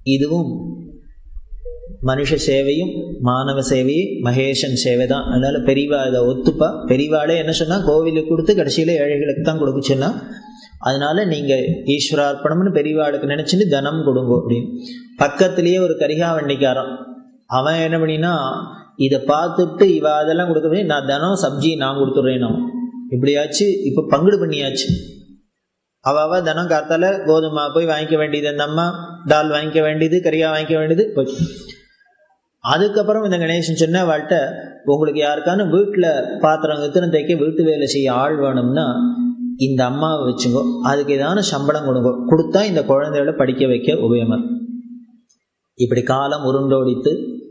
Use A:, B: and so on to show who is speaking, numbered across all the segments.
A: இதுவும் மனுஷ சேவையும் மாணவ சேவையும் மகேஷன் சேவை தான் அதனால பெரியவா இதை ஒத்துப்பா பெரியவாளே என்ன சொன்னா கோவிலுக்கு கொடுத்து கடைசியில ஏழைகளுக்கு தான் கொடுக்க சொன்னா அதனால நீங்க ஈஸ்வரார்ப்பணம்னு பெரியவாளுக்கு நினைச்சுட்டு தனம் கொடுங்க அப்படின்னு பக்கத்திலேயே ஒரு கரிகாவண்டிக்காரன் அவன் என்ன பண்ணினா இதை பார்த்துட்டு இவ அதெல்லாம் கொடுக்கவே நான் தனம் சப்ஜி நான் கொடுத்துட்றேன் நான் இப்படியாச்சு இப்போ பங்குடு பண்ணியாச்சு அவ அவ தனம் காத்தால கோதுமை போய் வாங்கிக்க வேண்டியது அந்த அம்மா தால் வாங்கிக்க வேண்டியது கறியா வாங்கிக்க வேண்டியது போச்சு அதுக்கப்புறம் இந்த கணேசன் சொன்ன அவள்கிட்ட உங்களுக்கு யாருக்கான வீட்டில் பாத்திரம் எத்தனை தைக்க வீட்டு வேலை செய்ய ஆள் வேணும்னா இந்த அம்மாவை வச்சுங்கோ அதுக்கு ஏதான சம்பளம் கொடுங்க கொடுத்தா இந்த குழந்தைகளை படிக்க வைக்க உபயமர் இப்படி காலம் உருண்டோடித்து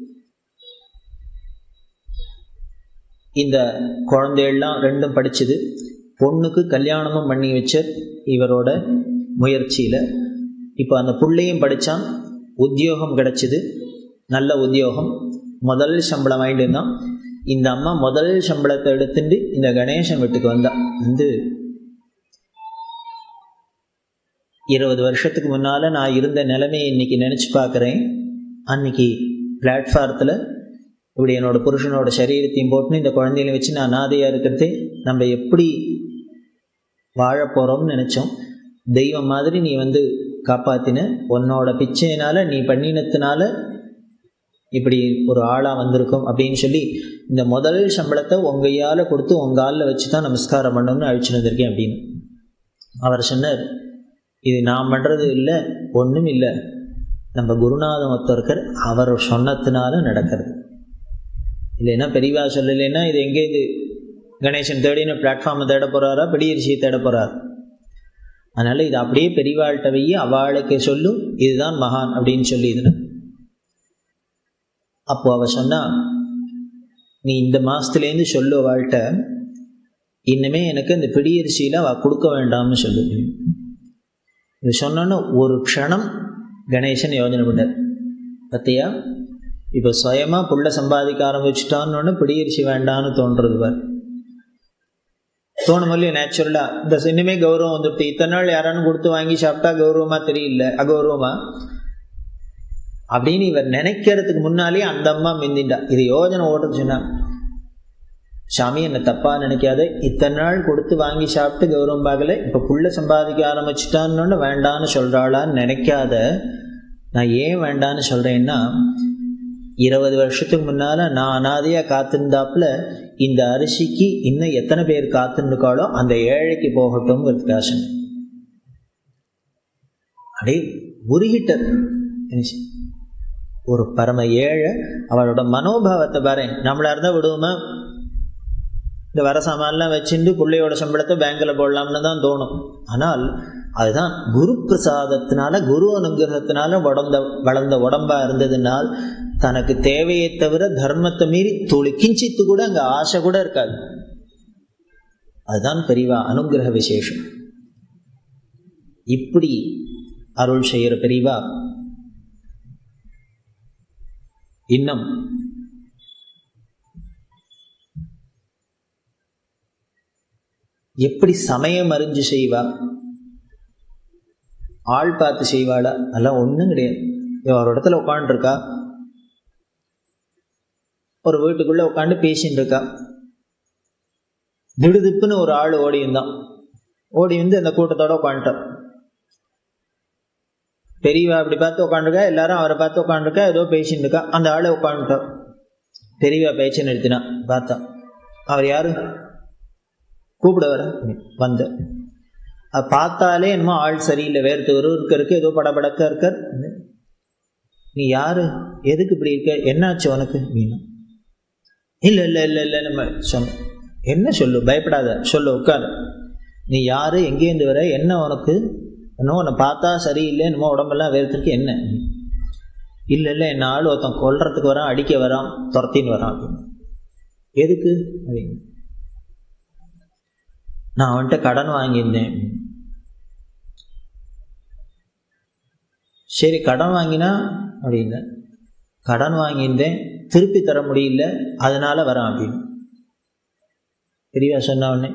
A: இந்த குழந்தைகள்லாம் ரெண்டும் படிச்சுது பொண்ணுக்கு கல்யாணமும் பண்ணி வச்ச இவரோட முயற்சியில் இப்போ அந்த புள்ளையும் படித்தான் உத்தியோகம் கிடைச்சிது நல்ல உத்தியோகம் முதல் சம்பளம் வாங்கிட்டு இருந்தான் இந்த அம்மா முதல் சம்பளத்தை எடுத்துட்டு இந்த கணேசன் வீட்டுக்கு வந்தா வந்து இருபது வருஷத்துக்கு முன்னால் நான் இருந்த நிலைமையை இன்னைக்கு நினச்சி பார்க்குறேன் அன்னைக்கு பிளாட்ஃபாரத்தில் இப்படி என்னோட புருஷனோட சரீரத்தையும் போட்டுன்னு இந்த குழந்தையில வச்சு நான் அனாதையாக இருக்கிறதே நம்ம எப்படி வாழ போகிறோம்னு நினச்சோம் தெய்வம் மாதிரி நீ வந்து காப்பாத்தின உன்னோட பிச்சையினால நீ பண்ணினத்தினால இப்படி ஒரு ஆளாக வந்திருக்கும் அப்படின்னு சொல்லி இந்த முதல் சம்பளத்தை உங்கையால் கொடுத்து உங்கள் ஆளில் வச்சு தான் நமஸ்காரம் பண்ணணும்னு அழிச்சுட்டு வந்திருக்கேன் அப்படின்னு அவர் சொன்னார் இது நான் பண்ணுறது இல்லை ஒன்றும் இல்லை நம்ம குருநாதன் ஒருத்தருக்கர் அவர் சொன்னதுனால நடக்கிறது இல்லைன்னா பெரியவா சொல்லலைன்னா இது எங்கே இது கணேசன் தேடின பிளாட்ஃபார்மை தேட போகிறாரா பெடியரிசியை தேட போகிறார் அதனால் இது அப்படியே பெரியவாள்கிட்ட வையி அவளுக்கு சொல்லும் இதுதான் மகான் அப்படின்னு சொல்லி இதுன்னு அப்போ அவ சொன்னா நீ இந்த மாசத்துலேருந்து சொல்லு அவள்கிட்ட இன்னுமே எனக்கு இந்த பிடியரிசியில் அவள் கொடுக்க வேண்டாம்னு சொல்லு இது சொன்னோன்னு ஒரு க்ஷணம் கணேசன் யோஜனை பண்ணார் பத்தியா இப்போ சுயமாக புள்ள சம்பாதிக்க ஆரம்பிச்சிட்டான்னு பிடியரிசி வேண்டான்னு தோன்றது பார் தோணும் இல்லையா நேச்சுரலா இந்த இனிமே கௌரவம் வந்துட்டு இத்தனை நாள் யாரானு கொடுத்து வாங்கி சாப்பிட்டா கௌரவமா தெரியல அகௌரவமா அப்படின்னு இவர் நினைக்கிறதுக்கு முன்னாலே அந்த அம்மா மிந்திண்டா இது யோஜனை ஓட்டுன்னு சொன்னா சாமி என்ன தப்பா நினைக்காத இத்தனை நாள் கொடுத்து வாங்கி சாப்பிட்டு கௌரவம் பார்க்கல இப்ப புள்ள சம்பாதிக்க ஆரம்பிச்சிட்டான்னு வேண்டான்னு சொல்றாளான்னு நினைக்காத நான் ஏன் வேண்டான்னு சொல்றேன்னா இருபது வருஷத்துக்கு முன்னால நான் அனாதையா காத்திருந்தாப்புல இந்த அரிசிக்கு இன்னும் எத்தனை பேர் காத்திருக்காளோ அந்த ஏழைக்கு போகட்டும்ங்கிறதுக்காக சொன்னேன் அப்படியே உருகிட்டது ஒரு பரம ஏழை அவளோட மனோபாவத்தை பாரு நம்மளா இருந்தா விடுவோமா இந்த வர சாமான்லாம் வச்சுட்டு பிள்ளையோட சம்பளத்தை பேங்க்ல போடலாம்னு தான் தோணும் ஆனால் அதுதான் குரு பிரசாதத்தினால குரு அனுகிரகத்தினால உடந்த வளர்ந்த உடம்பா இருந்ததுனால் தனக்கு தேவையை தவிர தர்மத்தை மீறி துளி கிஞ்சித்து கூட அங்க ஆசை கூட இருக்காது அதுதான் பெரியவா அனுகிரக விசேஷம் இப்படி அருள் செய்கிற பெரியவா இன்னும் எப்படி சமயம் அறிஞ்சு செய்வா ஆள் பார்த்து செய்வாளா அதெல்லாம் ஒன்றும் கிடையாது இவன் ஒரு இடத்துல உட்காந்துருக்கா ஒரு வீட்டுக்குள்ள உட்காந்து பேசின்னு இருக்கா திடுதிப்புன்னு ஒரு ஆள் ஓடி இருந்தான் ஓடி வந்து அந்த கூட்டத்தோட உட்காந்துட்டான் பெரியவா அப்படி பார்த்து உட்காந்துருக்கா எல்லாரும் அவரை பார்த்து உட்காந்துருக்கா ஏதோ பேசின்னு இருக்கா அந்த ஆளை உட்காந்துட்டான் பெரியவா பேச்சை நிறுத்தினா பார்த்தா அவர் யாரு கூப்பிட வர வந்த அது பார்த்தாலே என்னமோ ஆள் சரியில்லை வேறு ஒரு இருக்கு ஏதோ படபடக்க இருக்கார் நீ யாரு எதுக்கு இப்படி இருக்க என்னாச்சு உனக்கு மீனா இல்லை இல்லை இல்லை இல்லை நம்ம சொன்ன என்ன சொல்லு பயப்படாத சொல்லு உட்காரு நீ யாரு எங்கேருந்து வர என்ன உனக்கு என்னமோ உன்னை பார்த்தா சரியில்லை என்னமோ உடம்பெல்லாம் வேர்த்துருக்கு என்ன இல்லை இல்லை என்ன ஆள் ஒருத்தன் கொல்றதுக்கு வரான் அடிக்க வரான் துரத்தின்னு வரான் அப்படின்னு எதுக்கு அப்படின்னு நான் அவன்கிட்ட கடன் வாங்கியிருந்தேன் சரி கடன் வாங்கினா அப்படின்னு கடன் வாங்கியிருந்தேன் திருப்பி தர முடியல அதனால வரேன் அப்படின்னு பெரியவா சொன்ன உடனே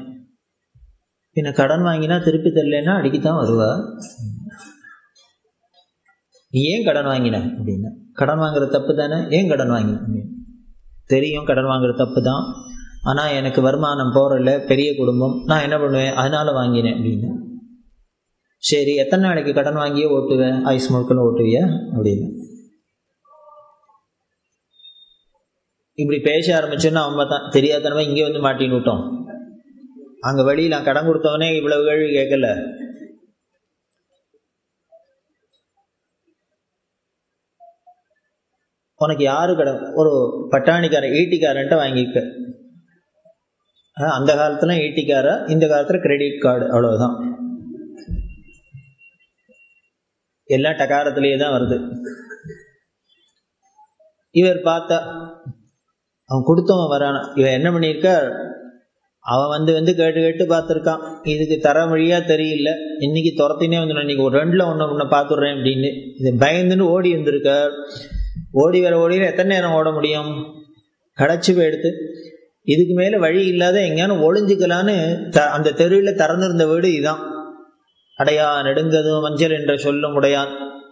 A: பின்ன கடன் வாங்கினா திருப்பி தரலன்னா அடிக்கத்தான் வருவா நீ ஏன் கடன் வாங்கின அப்படின்னா கடன் வாங்குற தப்பு தானே ஏன் கடன் வாங்கின அப்படின்னு தெரியும் கடன் வாங்குற தப்பு தான் ஆனால் எனக்கு வருமானம் போகிறல பெரிய குடும்பம் நான் என்ன பண்ணுவேன் அதனால வாங்கினேன் அப்படின்னு சரி எத்தனை நாளைக்கு கடன் வாங்கியே ஓட்டுவேன் ஐஸ் முழுக்கன்னு ஓட்டுவியா அப்படின்னு இப்படி பேச ஆரம்பிச்சோன்னா அவன் தான் தெரியாதனமா இங்கே வந்து மாட்டின்னு விட்டோம் அங்கே வழியில் நான் கடன் கொடுத்தவனே இவ்வளவு கேள்வி கேட்கல உனக்கு யாரு கடன் ஒரு பட்டாணிக்காரன் ஈட்டிக்காரன்ட்ட வாங்கிக்க அந்த காலத்துல ஈட்டிக்கார இந்த காலத்துல கிரெடிட் கார்டு அவ்வளவுதான் எல்லாம் டகாரத்திலேயே தான் வருது இவர் பார்த்தா அவன் கொடுத்தவன் வரான இவன் என்ன பண்ணியிருக்கார் அவன் வந்து வந்து கேட்டு கேட்டு பார்த்துருக்கான் இதுக்கு தர வழியா தெரியல இன்னைக்கு துரத்தினே வந்து இன்னைக்கு ஒரு ரெண்டுல ஒன்று ஒன்று பார்த்துடுறேன் அப்படின்னு இது பயந்துன்னு ஓடி வந்திருக்கார் ஓடி வர ஓடி வர எத்தனை நேரம் ஓட முடியும் கடைச்சி போய் எடுத்து இதுக்கு மேலே வழி இல்லாத எங்கேயானு ஒளிஞ்சுக்கலான்னு த அந்த தெருவில் திறந்திருந்த வீடு இதுதான் அடையா நெடுங்கதும் மஞ்சள் என்ற சொல்லும் உடையான்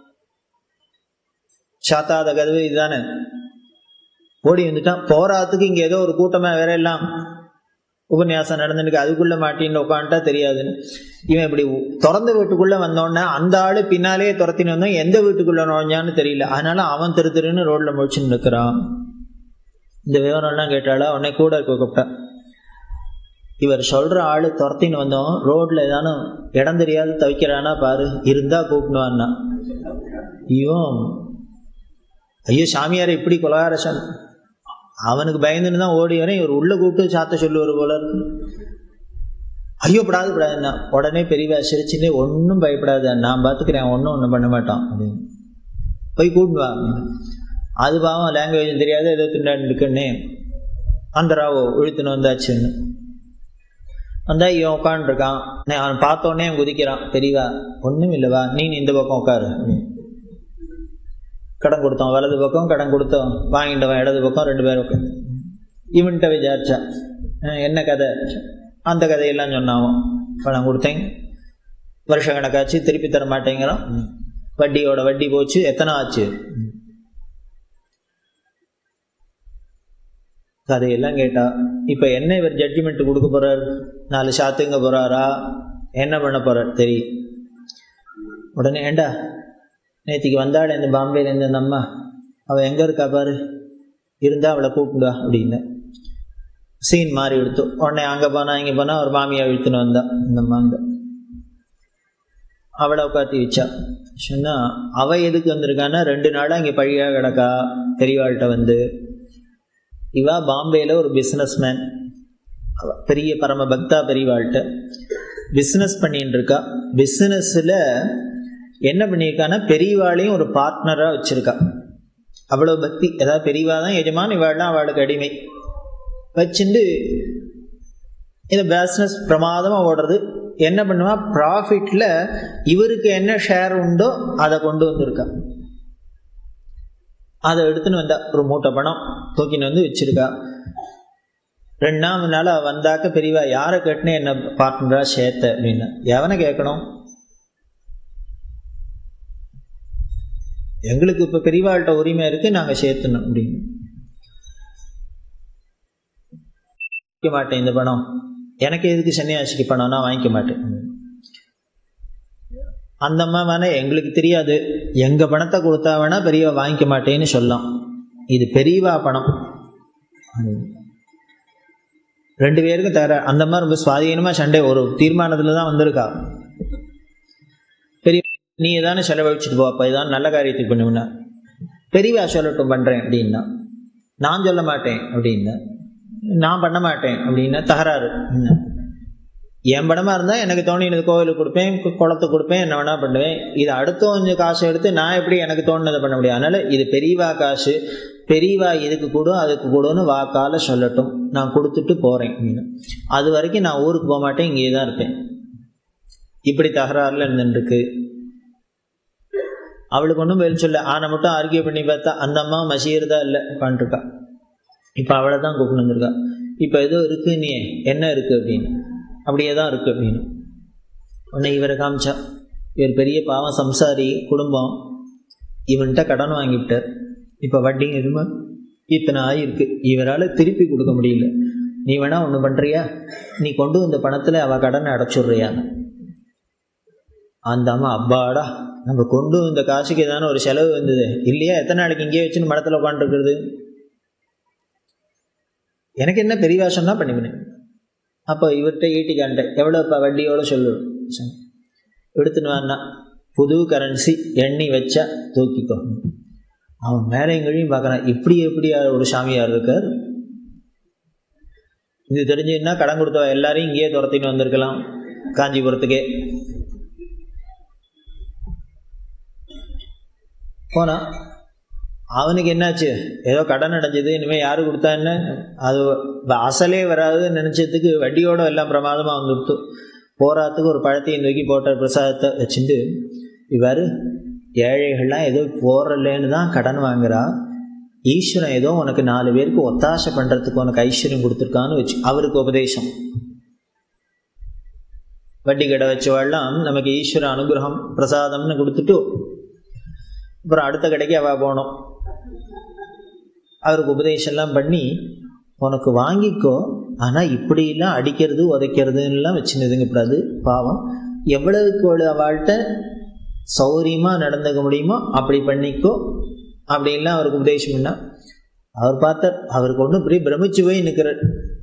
A: சாத்தாத கதவு இதுதானே ஓடி வந்துட்டான் போராத்துக்கு இங்கே ஏதோ ஒரு கூட்டமாக வேற எல்லாம் உபன்யாசம் நடந்துருக்கு அதுக்குள்ள மாட்டின்னு உட்காந்துட்டா தெரியாதுன்னு இவன் இப்படி திறந்த வீட்டுக்குள்ள வந்தோடனே அந்த ஆளு பின்னாலே துரத்தின்னு வந்தோம் எந்த வீட்டுக்குள்ள நுழைஞ்சான்னு தெரியல அதனால அவன் திரு திருன்னு ரோட்ல முழிச்சுன்னு நிற்கிறான் இந்த விவரம்லாம் கேட்டாளா உடனே கூட இருக்க கூப்பிட்டான் இவர் சொல்ற ஆளு துரத்தின்னு வந்தோம் ரோட்ல ஏதானும் இடம் தெரியாது தவிக்கிறானா பாரு இருந்தா கூப்பிடுவான்னா இவன் ஐயோ சாமியார் இப்படி கொலகாரசன் அவனுக்கு பயந்துன்னு தான் ஓடி வரேன் இவர் உள்ள கூப்பிட்டு சாத்த சொல்லுவார் போல இருக்கு ஐயோ படாது படாதுன்னா உடனே பெரியவா சிரிச்சுட்டு ஒன்றும் பயப்படாத நான் பார்த்துக்கிறேன் ஒன்றும் ஒன்றும் பண்ண மாட்டான் அப்படின்னு போய் கூப்பிட்டு வா அது பாவம் லாங்குவேஜ் தெரியாது ஏதோ திண்டாண்டு இருக்குன்னே அந்த ராவோ இழுத்துன்னு வந்தாச்சுன்னு வந்தா இவன் உட்காந்துருக்கான் அவன் பார்த்தோன்னே குதிக்கிறான் தெரியவா ஒன்றும் இல்லைவா நீ இந்த பக்கம் உட்காரு கடன் கொடுத்தோம் வலது பக்கம் கடன் கொடுத்தோம் வாங்கிட்டவன் இடது பக்கம் ரெண்டு பேரும் உட்காந்து இவன்கிட்ட விசாரிச்சான் என்ன கதை அந்த கதையெல்லாம் சொன்னான் பணம் கொடுத்தேன் வருஷ கணக்காச்சு திருப்பி தர மாட்டேங்கிறான் வட்டியோட வட்டி போச்சு எத்தனை ஆச்சு கதையெல்லாம் கேட்டா இப்ப என்ன இவர் ஜட்ஜ்மெண்ட் கொடுக்க போறார் நாலு சாத்துங்க போறாரா என்ன பண்ண போறார் தெரியும் உடனே ஏண்டா நேற்றுக்கு வந்தாள் இந்த பாம்பேலேருந்து அந்த அம்மா அவள் எங்கே இருக்கா பாரு இருந்தால் அவளை கூப்பிடுவா அப்படின்னு சீன் மாறி எடுத்து உடனே அங்கே போனால் இங்கே போனால் ஒரு மாமியை இழுத்துன்னு வந்தா இந்த அம்மா அங்கே அவளை உட்காத்தி வச்சா சொன்னா அவ எதுக்கு வந்திருக்கான்னா ரெண்டு நாளாக இங்கே பழியாக கிடக்கா பெரியவாள்கிட்ட வந்து இவா பாம்பேயில் ஒரு பிஸ்னஸ் மேன் பெரிய பரம பக்தா பெரியவாள்கிட்ட பிஸ்னஸ் பண்ணிட்டு இருக்கா பிஸ்னஸில் என்ன பண்ணியிருக்கான்னா பெரியவாளையும் ஒரு பார்ட்னராக வச்சிருக்கா அவ்வளோ பக்தி ஏதாவது பெரியவா தான் எஜமான் இவாள்லாம் அவளுக்கு அடிமை வச்சுட்டு இந்த பிஸ்னஸ் பிரமாதமாக ஓடுறது என்ன பண்ணுவா ப்ராஃபிட்டில் இவருக்கு என்ன ஷேர் உண்டோ அதை கொண்டு வந்திருக்கா அதை எடுத்துன்னு வந்தா ஒரு மூட்டை பணம் தூக்கின்னு வந்து வச்சிருக்கா ரெண்டாம் நாள் வந்தாக்க பெரியவா யாரை கேட்டுன்னு என்ன பார்ட்னரா சேர்த்த அப்படின்னு எவனை கேட்கணும் எங்களுக்கு இப்போ பெரியவாள்கிட்ட உரிமை இருக்கு நாங்கள் சேர்த்தணும் அப்படின்னு வாங்கிக்க மாட்டேன் இந்த பணம் எனக்கு எதுக்கு சன்னியாசிக்கு பணம் நான் வாங்கிக்க மாட்டேன் அந்த அம்மா வேணா எங்களுக்கு தெரியாது எங்க பணத்தை கொடுத்தா வேணா பெரியவா வாங்கிக்க மாட்டேன்னு சொல்லலாம் இது பெரியவா பணம் ரெண்டு பேருக்கும் தர அந்த மாதிரி ரொம்ப சுவாதீனமா சண்டை ஒரு தீர்மானத்துல தான் வந்திருக்கா பெரிய நீ ஏதானே செலவழிச்சுட்டு போ அப்போ ஏதாவது நல்ல காரியத்துக்கு பண்ணுவேன்னா பெரியவா சொல்லட்டும் பண்ணுறேன் அப்படின்னா நான் சொல்ல மாட்டேன் அப்படின்னு நான் பண்ண மாட்டேன் அப்படின்னா தகராறு என் படமாக இருந்தால் எனக்கு தோணினது கோவிலுக்கு கொடுப்பேன் குளத்துக்கு கொடுப்பேன் என்ன வேணா பண்ணுவேன் இது அடுத்த கொஞ்சம் காசு எடுத்து நான் எப்படி எனக்கு தோணுனதை பண்ண முடியும் அதனால இது பெரியவா காசு பெரியவா இதுக்கு கொடு அதுக்கு கொடுன்னு வாக்கால சொல்லட்டும் நான் கொடுத்துட்டு போகிறேன் அப்படின்னு அது வரைக்கும் நான் ஊருக்கு போக மாட்டேன் இங்கே தான் இருப்பேன் இப்படி தகராறுல இருந்துருக்கு அவளுக்கு ஒன்றும் பதில் சொல்ல ஆனை மட்டும் ஆர்கியூ பண்ணி பார்த்தா அந்த அம்மா மசீர்தா இல்லை உட்காந்துருக்கா இப்போ அவளை தான் கூப்பிட்டு வந்திருக்கா இப்போ ஏதோ இருக்கு நீ என்ன இருக்கு அப்படின்னு அப்படியே தான் இருக்கு அப்படின்னு உன்னை இவரை காமிச்சா இவர் பெரிய பாவம் சம்சாரி குடும்பம் இவன்கிட்ட கடன் வாங்கிவிட்டார் இப்போ வட்டி எதுவுமே இத்தனை ஆயிருக்கு இவரால் திருப்பி கொடுக்க முடியல நீ வேணா ஒன்று பண்ணுறியா நீ கொண்டு வந்த பணத்தில் அவள் கடனை அடைச்சுட்றியா அந்த அம்மா அப்பாடா நம்ம கொண்டு வந்த காசுக்கு ஏதான ஒரு செலவு வந்தது இல்லையா எத்தனை நாளைக்கு இங்கேயே வச்சுன்னு மடத்தில் உட்காந்துருக்குறது எனக்கு என்ன பெரியவா சொன்னால் பண்ணிவினேன் அப்போ இவர்கிட்ட ஈட்டிக்கான்ட்ட எவ்வளோப்பா வட்டியோட சொல்லு எடுத்துன்னு வான்னா புது கரன்சி எண்ணி வச்சா தூக்கிக்கோ அவன் மேலே எங்கேயும் பார்க்குறான் இப்படி எப்படி ஒரு சாமியார் இருக்கார் இது தெரிஞ்சுன்னா கடன் கொடுத்த எல்லாரையும் இங்கேயே துரத்தின்னு வந்திருக்கலாம் காஞ்சிபுரத்துக்கே போனா அவனுக்கு என்னாச்சு ஏதோ கடன் அடைஞ்சது இனிமேல் யாரு கொடுத்தா என்ன அது அசலே வராதுன்னு நினச்சதுக்கு வட்டியோட எல்லாம் பிரமாதமாக வந்துடுத்து போராத்துக்கு ஒரு பழத்தையும் தூக்கி போட்ட பிரசாதத்தை வச்சுட்டு இவ்வாறு ஏழைகள்லாம் ஏதோ போறலன்னு தான் கடன் வாங்குறா ஈஸ்வரன் ஏதோ உனக்கு நாலு பேருக்கு ஒத்தாசை பண்ணுறதுக்கு உனக்கு ஐஸ்வர்யம் கொடுத்துருக்கான்னு வச்சு அவருக்கு உபதேசம் வட்டி கடை வச்சவாள்லாம் நமக்கு ஈஸ்வர அனுகிரகம் பிரசாதம்னு கொடுத்துட்டு அப்புறம் அடுத்த கடைக்கு அவள் போனோம் அவருக்கு உபதேசம்லாம் பண்ணி உனக்கு வாங்கிக்கோ ஆனால் இப்படிலாம் அடிக்கிறது உதைக்கிறதுலாம் வச்சுருந்துங்கப்படாது பாவம் எவ்வளவுக்கு அவள்கிட்ட சௌரியமாக நடந்துக்க முடியுமோ அப்படி பண்ணிக்கோ அப்படின்லாம் அவருக்கு உபதேசம் பண்ணா அவர் பார்த்தார் அவருக்கு ஒன்றும் பெரிய பிரமிச்சு போய் நிற்கிறார்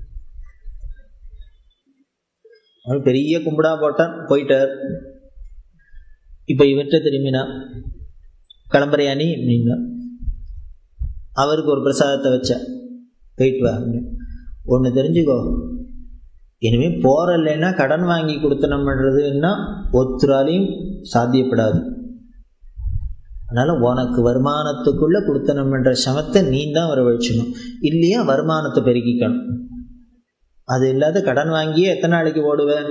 A: அவர் பெரிய கும்பிடா போட்டார் போயிட்டார் இப்போ இவர்கிட்ட திரும்பினா கிளம்புறியா நீ அப்படின்னா அவருக்கு ஒரு பிரசாதத்தை வச்ச போயிட்டு வா ஒன்று தெரிஞ்சுக்கோ இனிமேல் போகிறல்லைன்னா கடன் வாங்கி கொடுத்தனம் பண்ணுறதுன்னா ஒத்துராலையும் சாத்தியப்படாது அதனால் உனக்கு வருமானத்துக்குள்ளே கொடுத்தனம் பண்ணுற சமத்தை நீ தான் வரவழைச்சணும் இல்லையா வருமானத்தை பெருக்கிக்கணும் அது இல்லாத கடன் வாங்கியே எத்தனை நாளைக்கு ஓடுவேன்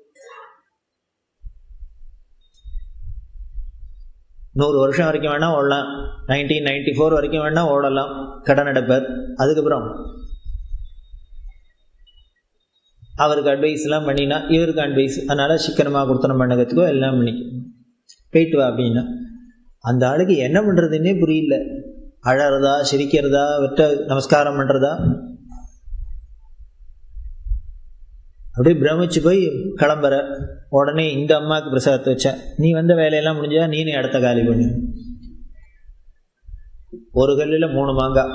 A: நூறு வருஷம் வரைக்கும் வேணால் ஓடலாம் நைன்டீன் நைன்டி ஃபோர் வரைக்கும் வேணால் ஓடலாம் கடன் எடுப்பார் அதுக்கப்புறம் அவருக்கு அட்வைஸ்லாம் பண்ணினா இவருக்கு அட்வைஸ் அதனால் சிக்கனமாக கொடுத்தனம் பண்ணகத்துக்கோ எல்லாம் பண்ணிக்கும் போயிட்டு வா அப்படின்னா அந்த ஆளுக்கு என்ன பண்ணுறதுன்னே புரியல அழறதா சிரிக்கிறதா விட்ட நமஸ்காரம் பண்ணுறதா அப்படியே பிரமிச்சு போய் கிளம்புற உடனே இந்த அம்மாவுக்கு பிரசாதத்தை வச்சேன் நீ வந்த வேலையெல்லாம் முடிஞ்சா நீ இடத்த காலி பண்ணு ஒரு கல்லில் மூணு மாங்காய்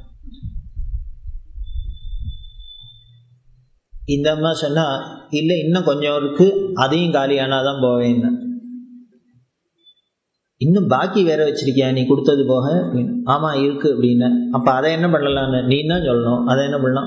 A: இந்த அம்மா சொன்னா இல்லை இன்னும் கொஞ்சம் இருக்கு அதையும் காலியானாதான் போவேன் இன்னும் பாக்கி வேற வச்சிருக்கியா நீ கொடுத்தது போக ஆமா இருக்கு அப்படின்னு அப்ப அதை என்ன பண்ணலான்னு நீ தான் சொல்லணும் அதை என்ன பண்ணலாம்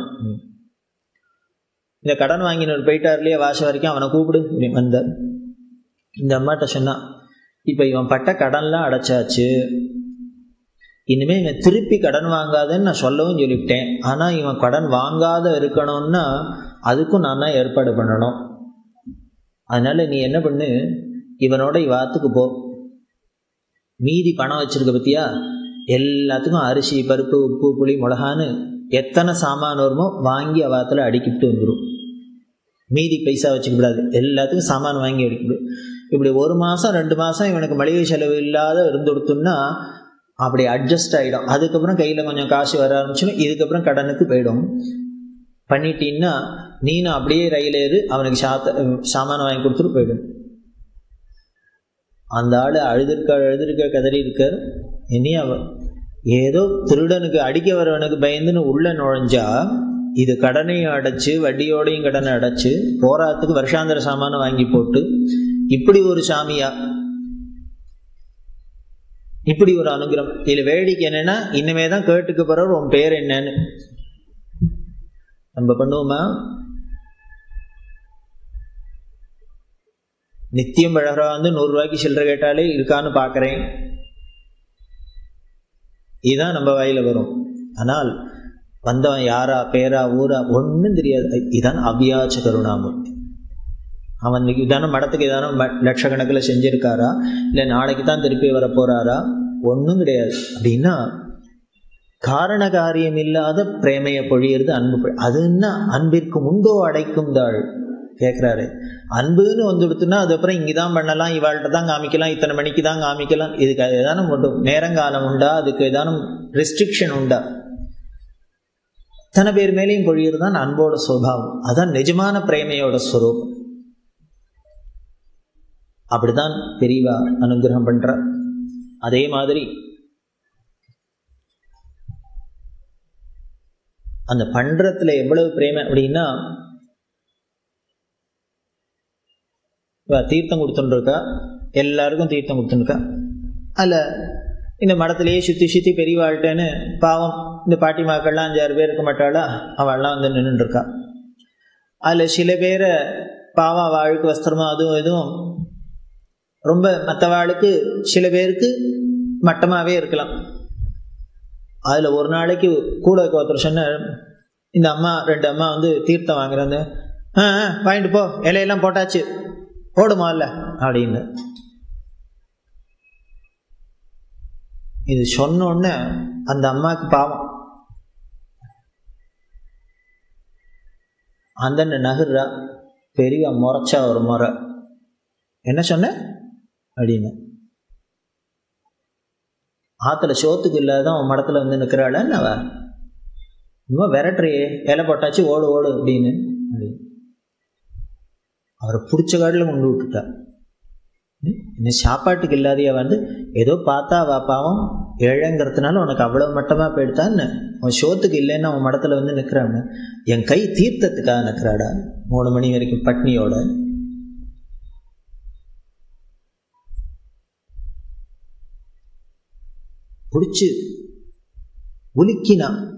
A: இந்த கடன் வாங்கினவர் போயிட்டார் இல்லையா வாசம் வரைக்கும் அவனை கூப்பிடு வந்தார் இந்த அம்மாட்ட சொன்னான் இப்போ இவன் பட்ட கடன்லாம் அடைச்சாச்சு இனிமேல் இவன் திருப்பி கடன் வாங்காதன்னு நான் சொல்லவும் சொல்லிவிட்டேன் ஆனால் இவன் கடன் வாங்காத இருக்கணும்னா அதுக்கும் நான் தான் ஏற்பாடு பண்ணணும் அதனால நீ என்ன பண்ணு இவனோட இவாத்துக்கு போ மீதி பணம் வச்சிருக்க பத்தியா எல்லாத்துக்கும் அரிசி பருப்பு உப்பு புளி மிளகான்னு எத்தனை சாமான் வருமோ வாங்கி அவாத்தில் அடிக்கிட்டு வந்துடும் மீதி பைசா வச்சுக்கூடாது எல்லாத்துக்கும் சாமான் வாங்கி அடிக்கணும் இப்படி ஒரு மாதம் ரெண்டு மாதம் இவனுக்கு மளிகை செலவு இல்லாத இருந்து கொடுத்தோம்னா அப்படி அட்ஜஸ்ட் ஆகிடும் அதுக்கப்புறம் கையில் கொஞ்சம் காசு வர ஆரம்பிச்சிடும் இதுக்கப்புறம் கடனுக்கு போயிடும் பண்ணிட்டீங்கன்னா நீனும் அப்படியே ரயில் ஏறு அவனுக்கு சாத்த சாமான வாங்கி கொடுத்துட்டு போயிடும் அந்த ஆள் அழுதுருக்க அழுதுருக்க கதறி இருக்கார் இனி அவன் ஏதோ திருடனுக்கு அடிக்க வரவனுக்கு பயந்துன்னு உள்ள நுழைஞ்சா இது கடனையும் அடைச்சு வட்டியோடையும் கடனை அடைச்சு போராத்துக்கு வருஷாந்திர சாமானை வாங்கி போட்டு இப்படி ஒரு சாமியா இப்படி ஒரு அனுகிரகம் இதுல வேடிக்கை என்னன்னா இனிமே தான் கேட்டுக்க போறவர் உன் பேர் என்னன்னு நம்ம பண்ணுவோமா நித்தியம் பழகிறா வந்து நூறு ரூபாய்க்கு சில்லறை கேட்டாலே இருக்கான்னு பார்க்குறேன் இதுதான் நம்ம வாயில வரும் ஆனால் வந்தவன் யாரா பேரா ஊரா ஒன்றும் தெரியாது இதான் அபியாச்ச கருணாமூர்த்தி அவன் இதான மடத்துக்கு ஏதான லட்சக்கணக்கில் செஞ்சிருக்காரா இல்லை நாளைக்கு தான் திருப்பி வர போறாரா ஒன்றும் கிடையாது அப்படின்னா காரண காரியம் இல்லாத பிரேமையை பொழியிறது அன்பு அதுன்னா அன்பிற்கு முன்போ அடைக்கும் தாள் கேட்குறாரு அன்புன்னு வந்துடுத்துன்னா அதுக்கப்புறம் இங்கே தான் பண்ணலாம் இவாள்கிட்ட தான் காமிக்கலாம் இத்தனை மணிக்கு தான் காமிக்கலாம் இதுக்கு அது ஏதானும் மட்டும் நேரங்காலம் உண்டா அதுக்கு ஏதானும் ரெஸ்ட்ரிக்ஷன் உண்டா அத்தனை பேர் மேலேயும் பொழியிறது தான் அன்போட சுவாவம் அதான் நிஜமான பிரேமையோட ஸ்வரூபம் அப்படிதான் பெரியவா அனுகிரகம் பண்ற அதே மாதிரி அந்த பண்றதுல எவ்வளவு பிரேமை அப்படின்னா தீர்த்தம் கொடுத்துருக்கா எல்லாருக்கும் தீர்த்தம் கொடுத்துருக்கா அதில் இந்த மடத்திலேயே சுற்றி சுற்றி பெரியவாழ்கிட்டன்னு பாவம் இந்த பாட்டி மாக்கள்லாம் அஞ்சாறு பேர் இருக்க மாட்டாளா அவள்லாம் வந்து நின்றுருக்கா அதில் சில பேரை பாவம் அவளுக்கு வஸ்திரமோ அதுவும் இதுவும் ரொம்ப மற்றவாளுக்கு சில பேருக்கு மட்டமாகவே இருக்கலாம் அதில் ஒரு நாளைக்கு கூட ஒருத்தர் சொன்னார் இந்த அம்மா ரெண்டு அம்மா வந்து தீர்த்தம் வாங்குறாங்க ஆ வாங்கிட்டு போ இலையெல்லாம் போட்டாச்சு ஓடுமா இல்லை அப்படின்னு இது சொன்னோடனே அந்த அம்மாவுக்கு பாவம் அந்த நகர்றா பெரிய முறைச்சா ஒரு முறை என்ன சொன்ன அப்படின்னு ஆத்துல சோத்துக்கு இல்லாத அவன் மடத்துல வந்து நிற்கிறாள் அவ இன்னும் விரட்டுறியே இலை போட்டாச்சு ஓடு ஓடு அப்படின்னு அப்படின்னு அவரை பிடிச்ச காட்டில் கொண்டு விட்டுட்டா இன்னும் சாப்பாட்டுக்கு இல்லாதையா வந்து ஏதோ பார்த்தா வா பாவம் ஏழைங்கிறதுனால உனக்கு அவ்வளவு மட்டமாக போயிடுத்தான்னு அவன் சோத்துக்கு இல்லைன்னு அவன் மடத்தில் வந்து நிற்கிறான்னு என் கை தீர்த்தத்துக்காக நிற்கிறாடா மூணு மணி வரைக்கும் பட்னியோட பிடிச்சி உலுக்கினான்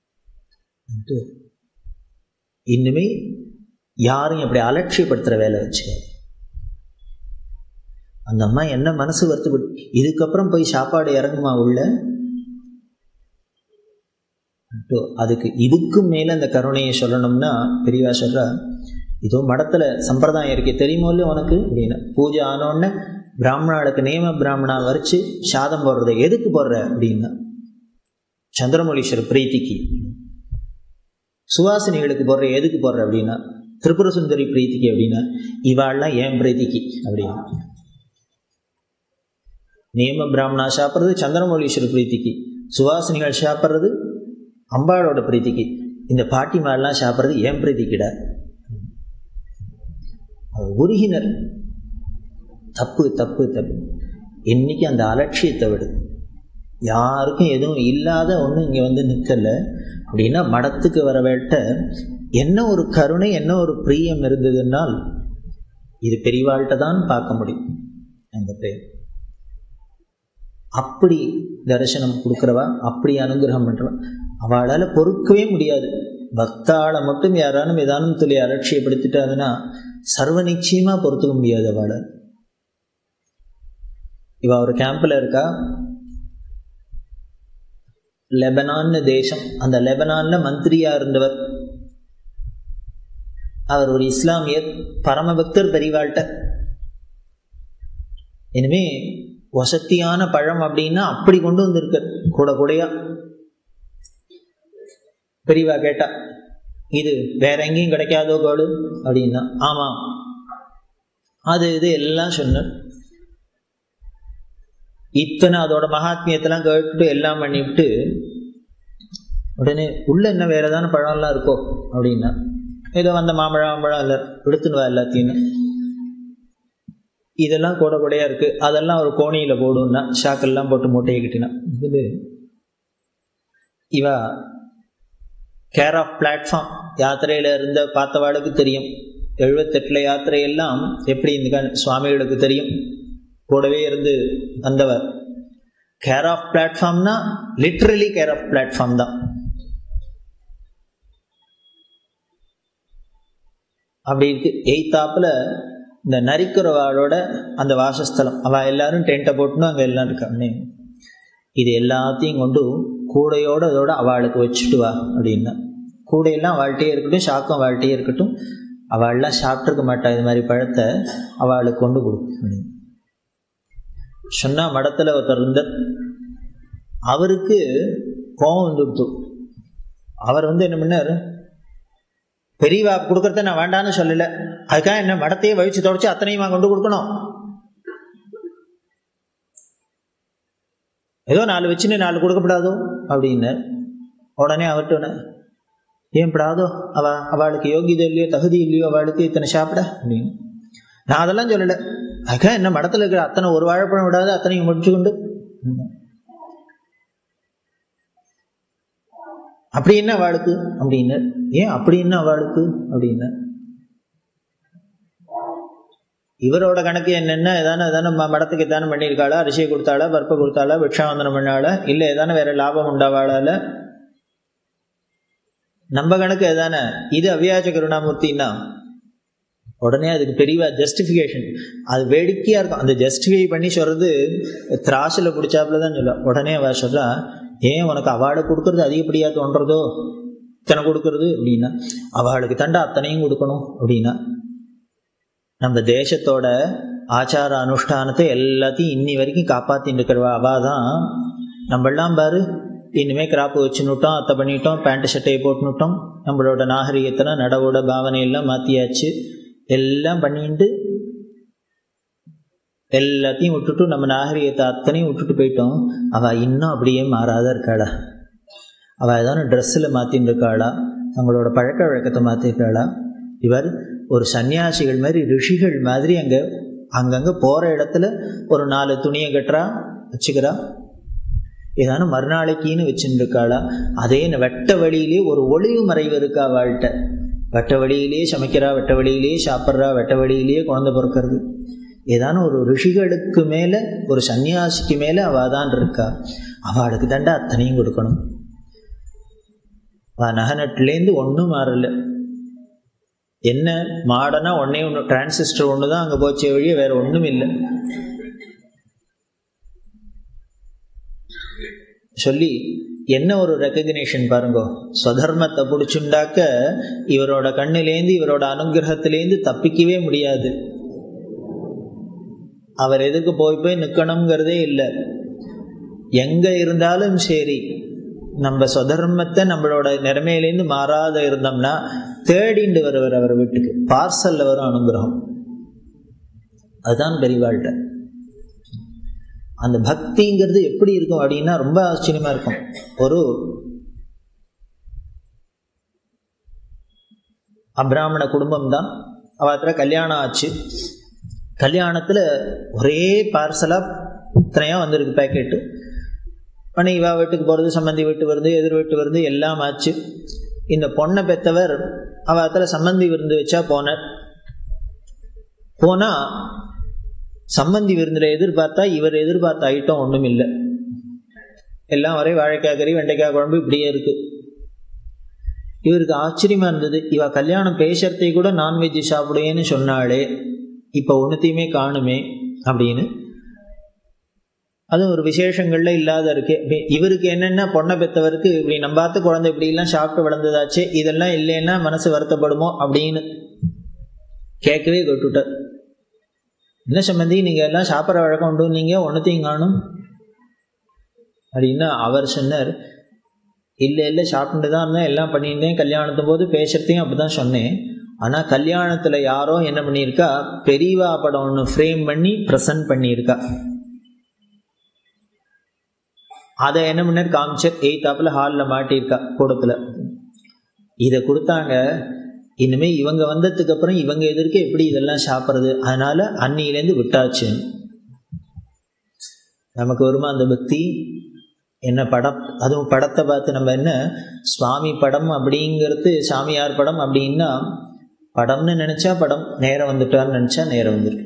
A: இன்னுமே யாரும் இப்படி அலட்சியப்படுத்துற வேலை வச்சுக்காது அந்த அம்மா என்ன மனசு வருத்தப்படு இதுக்கப்புறம் போய் சாப்பாடு இறங்குமா உள்ள அதுக்கு இதுக்கும் மேல அந்த கருணையை சொல்லணும்னா பெரியவா சொல்றா இதோ மடத்துல சம்பிரதாயம் இருக்கே தெரியுமோ இல்லையோ உனக்கு அப்படின்னு பூஜை ஆனோடனே பிராமணாளுக்கு நியம பிராமணா வரைச்சு சாதம் போடுறது எதுக்கு போடுற அப்படின்னா சந்திரமொழீஸ்வரர் பிரீத்திக்கு சுவாசினிகளுக்கு போடுற எதுக்கு போடுற அப்படின்னா திரிபுர சுந்தரி பிரீத்திக்கு அப்படின்னா இவாள்லாம் ஏன் பிரீத்திக்கு அப்படின்னா நியம பிராமணா சாப்பிட்றது சந்திரமௌலீஸ்வரர் பிரீத்திக்கு சுவாசினிகள் சாப்பிட்றது அம்பாளோட பிரீத்திக்கு இந்த பாட்டி மாடெல்லாம் சாப்பிட்றது ஏன் பிரீத்திக்கிட உருகினர் தப்பு தப்பு தப்பு இன்னைக்கு அந்த அலட்சியத்தை விடு யாருக்கும் எதுவும் இல்லாத ஒன்றும் இங்கே வந்து நிற்கல அப்படின்னா மடத்துக்கு வரவேட்ட என்ன ஒரு கருணை என்ன ஒரு பிரியம் இருந்ததுன்னால் இது பெரியவாழ்கிட்ட தான் பார்க்க முடியும் அந்த பிரேம் அப்படி தரிசனம் கொடுக்குறவா அப்படி அனுகிரகம் பண்ணுறவா அவளால் பொறுக்கவே முடியாது பக்தாளை மட்டும் யாரானும் ஏதானும் துளி அலட்சியப்படுத்திட்டாதுன்னா சர்வ நிச்சயமாக பொறுத்துக்க முடியாது அவளை இவ ஒரு கேம்பில் இருக்கா லெபனான்னு தேசம் அந்த லெபனான்ல மந்திரியா இருந்தவர் அவர் ஒரு இஸ்லாமியர் பரமபக்தர் பெரியவாழ்கிட்ட இனிமே வசத்தியான பழம் அப்படின்னா அப்படி கொண்டு வந்திருக்க கூட கூடையா பெரியவா கேட்டா இது வேற எங்கேயும் கிடைக்காதோ கோடு அப்படின்னா ஆமா அது இது எல்லாம் சொன்ன இத்தனை அதோட மகாத்மியத்தெல்லாம் கேட்டுட்டு எல்லாம் பண்ணிவிட்டு உடனே உள்ள என்ன வேற ஏதான பழம்லாம் இருக்கோ அப்படின்னா ஏதோ வந்த மாம்பழம் மாம்பழம் இல்லை எடுத்துன்னு வா எல்லாத்தையும் இதெல்லாம் கூட கூடையா இருக்கு அதெல்லாம் ஒரு கோணியில போடும்னா ஷாக்கெல்லாம் போட்டு மூட்டையை கட்டினா இது இவா கேர் ஆஃப் பிளாட்ஃபார்ம் யாத்திரையில இருந்த பார்த்தவாளுக்கு தெரியும் எழுபத்தெட்டுல யாத்திரையெல்லாம் எப்படி இந்த சுவாமிகளுக்கு தெரியும் கூடவே இருந்து வந்தவர் கேர் ஆஃப் பிளாட்ஃபார்ம்னா லிட்ரலி கேர் ஆஃப் பிளாட்ஃபார்ம் தான் அப்படி இருக்கு எய்த்தாப்புல இந்த நரிக்குறவாளோட அந்த வாசஸ்தலம் அவள் எல்லாரும் டென்ட்டை போட்டுன்னு அங்கே எல்லாம் இருக்காங்க இது எல்லாத்தையும் கொண்டு கூடையோட அதோட அவளுக்கு வச்சுட்டு வா அப்படின்னா கூடையெல்லாம் அவள்கிட்டே இருக்கட்டும் ஷாக்கும் அவள்கிட்டே இருக்கட்டும் அவள்லாம் சாப்பிட்ருக்க மாட்டா இது மாதிரி பழத்தை அவளுக்கு கொண்டு கொடு அப்படின்னு சொன்னா மடத்தில் ஒருத்தர் இருந்தார் அவருக்கு கோபம் வந்துடுத்து அவர் வந்து என்ன பண்ணார் பெரியவா கொடுக்கறத நான் வேண்டான்னு சொல்லலை அதுக்காக என்ன மடத்தையே வழிச்சு தொடச்சு அத்தனையுமா கொண்டு கொடுக்கணும் ஏதோ நாலு வச்சுன்னு நாலு கொடுக்கப்படாதோ அப்படின்னு உடனே அவர்கிட்ட ஏன் படாதோ அவ அவளுக்கு யோகிதை இல்லையோ தகுதி இல்லையோ அவளுக்கு இத்தனை சாப்பிட அப்படின்னு நான் அதெல்லாம் சொல்லலை அதுக்காக என்ன மடத்தில் இருக்கிற அத்தனை ஒரு வாழைப்பழம் விடாத அத்தனையும் முடிச்சு கொண்டு அப்படி என்ன அவளுக்கு அப்படின்னு ஏன் அப்படி என்ன அவளுக்கு அப்படின்னு இவரோட கணக்கு என்னென்ன ஏதான ஏதான மடத்துக்கு எதான பண்ணியிருக்காளா அரிசியை கொடுத்தாளா பருப்பை கொடுத்தாளா பிக்ஷாவந்தனம் பண்ணாளா இல்லை ஏதான வேற லாபம் உண்டாவாளால நம்ம கணக்கு ஏதான இது அவ்வியாஜ கருணாமூர்த்தின்னா உடனே அதுக்கு பெரிய ஜஸ்டிஃபிகேஷன் அது வேடிக்கையா இருக்கும் அந்த ஜஸ்டிஃபை பண்ணி சொல்றது திராசில் பிடிச்சாப்புல தான் சொல்ல உடனே அவ சொல்றா ஏன் உனக்கு அவார்டு கொடுக்கறது அதிகப்படியா தோன்றதோ இத்தனை கொடுக்கறது அப்படின்னா அவளுக்கு தண்டா அத்தனையும் கொடுக்கணும் அப்படின்னா நம்ம தேசத்தோட ஆச்சார அனுஷ்டானத்தை எல்லாத்தையும் இன்னி வரைக்கும் காப்பாத்தின்னு இருக்கிறவா அவா தான் நம்மளாம் பாரு இனிமே கிராப்பு வச்சுன்னுட்டோம் அத்தை பண்ணிட்டோம் பேண்ட் சட்டையை போட்டுனுட்டோம் நம்மளோட நாகரிகத்தில் நடவோட பாவனை எல்லாம் மாற்றியாச்சு எல்லாம் பண்ணிட்டு எல்லாத்தையும் விட்டுட்டு நம்ம நாகரிகத்தை அத்தனையும் விட்டுட்டு போயிட்டோம் அவள் இன்னும் அப்படியே மாறாத இருக்காளா அவள் ஏதாவது ட்ரெஸ்ஸில் மாற்றின்னு இருக்காளா தங்களோட பழக்க வழக்கத்தை மாற்றிருக்காளா இவர் ஒரு சன்னியாசிகள் மாதிரி ரிஷிகள் மாதிரி அங்கே அங்கங்கே போகிற இடத்துல ஒரு நாலு துணியை கட்டுறா வச்சுக்கிறா ஏதான மறுநாளைக்குன்னு வச்சுட்டு இருக்காளா அதே வெட்ட வழியிலே ஒரு ஒளிவு மறைவு இருக்கா வாழ்கிட்ட வெட்ட வழியிலேயே சமைக்கிறா வெட்ட வழியிலேயே சாப்பிட்றா வெட்ட வழியிலேயே குழந்தை பிறக்கிறது ஏதான ஒரு ரிஷிகளுக்கு மேலே ஒரு சன்னியாசிக்கு மேலே அவள் தான் இருக்கா அவளுக்கு தண்டா அத்தனையும் கொடுக்கணும் அவள் நகநட்டுலேருந்து ஒன்றும் மாறல என்ன மாடனா ஒன்னே ஒன்று டிரான்சிஸ்டர் ஒன்று தான் அங்கே போச்சே வழியே வேற ஒன்றும் இல்லை சொல்லி என்ன ஒரு ரெக்கக்னேஷன் பாருங்க ஸ்வதர்மத்தை பிடிச்சுண்டாக்க இவரோட கண்ணிலேந்து இவரோட அனுகிரகத்திலேருந்து தப்பிக்கவே முடியாது அவர் எதுக்கு போய் போய் நிற்கணுங்கிறதே இல்லை எங்க இருந்தாலும் சரி நம்ம சொதர்மத்தை நம்மளோட நிலைமையிலேருந்து மாறாத இருந்தோம்னா தேடிண்டு வருவர் அவர் வீட்டுக்கு பார்சல்ல வரும் அனுகிரகம் அதுதான் பெரியவாழ்கிட்ட அந்த பக்திங்கிறது எப்படி இருக்கும் அப்படின்னா ரொம்ப ஆச்சரியமா இருக்கும் ஒரு அப்ராமண குடும்பம் தான் அவத்துல கல்யாணம் ஆச்சு கல்யாணத்தில் ஒரே பார்சலாக இத்தனையாக வந்திருக்கு பேக்கெட்டு பண்ணி இவா வீட்டுக்கு போகிறது சம்மந்தி வீட்டு வருது எதிர் வீட்டு வருது எல்லாம் ஆச்சு இந்த பொண்ணை பெற்றவர் அவத்தில் சம்மந்தி விருந்து வச்சா போனார் போனால் சம்மந்தி விருந்தில் எதிர்பார்த்தா இவர் எதிர்பார்த்த ஐட்டம் ஒன்றும் இல்லை எல்லாம் ஒரே வாழைக்காய் கறி வெண்டைக்காய் குழம்பு இப்படியே இருக்கு இவருக்கு ஆச்சரியமா இருந்தது இவ கல்யாணம் பேசுறதை கூட நான்வெஜ் சாப்பிடுவேன்னு சொன்னாலே இப்போ ஒன்றுத்தையுமே காணுமே அப்படின்னு அது ஒரு விசேஷங்கள்ல இல்லாத இருக்கு இவருக்கு என்னென்ன பொண்ணை பெற்றவருக்கு இப்படி நம்ம பார்த்து குழந்தை இப்படிலாம் சாப்பிட்டு வளர்ந்ததாச்சு இதெல்லாம் இல்லைன்னா மனசு வருத்தப்படுமோ அப்படின்னு கேட்கவே கொட்டுட்டார் என்ன சம்பந்தி நீங்க எல்லாம் சாப்பிட்ற வழக்கம் உண்டு நீங்க ஒன்றுத்தையும் காணும் அப்படின்னா அவர் சொன்னார் இல்லை இல்லை சாப்பிட்டு தான் இருந்தேன் எல்லாம் பண்ணியிருந்தேன் கல்யாணத்தும் போது பேசுறதையும் அப்படி தான் சொன்னேன் ஆனால் கல்யாணத்தில் யாரோ என்ன பண்ணியிருக்கா பெரியவா படம் ஒன்று ஃப்ரேம் பண்ணி ப்ரெசன்ட் பண்ணியிருக்கா அதை என்ன பண்ணார் காமிச்சர் எய்த்தாப்பில் ஹாலில் மாட்டியிருக்கா கூடத்தில் இதை கொடுத்தாங்க இனிமே இவங்க வந்ததுக்கு அப்புறம் இவங்க எதிர்க்க எப்படி இதெல்லாம் சாப்பிட்றது அதனால அன்னியிலேருந்து விட்டாச்சு நமக்கு வருமா அந்த பக்தி என்ன படம் அதுவும் படத்தை பார்த்து நம்ம என்ன சுவாமி படம் அப்படிங்கிறது சாமியார் படம் அப்படின்னா படம்னு நினைச்சா படம் நேரம் வந்துட்டான்னு நினைச்சா நேரம் வந்துருக்கு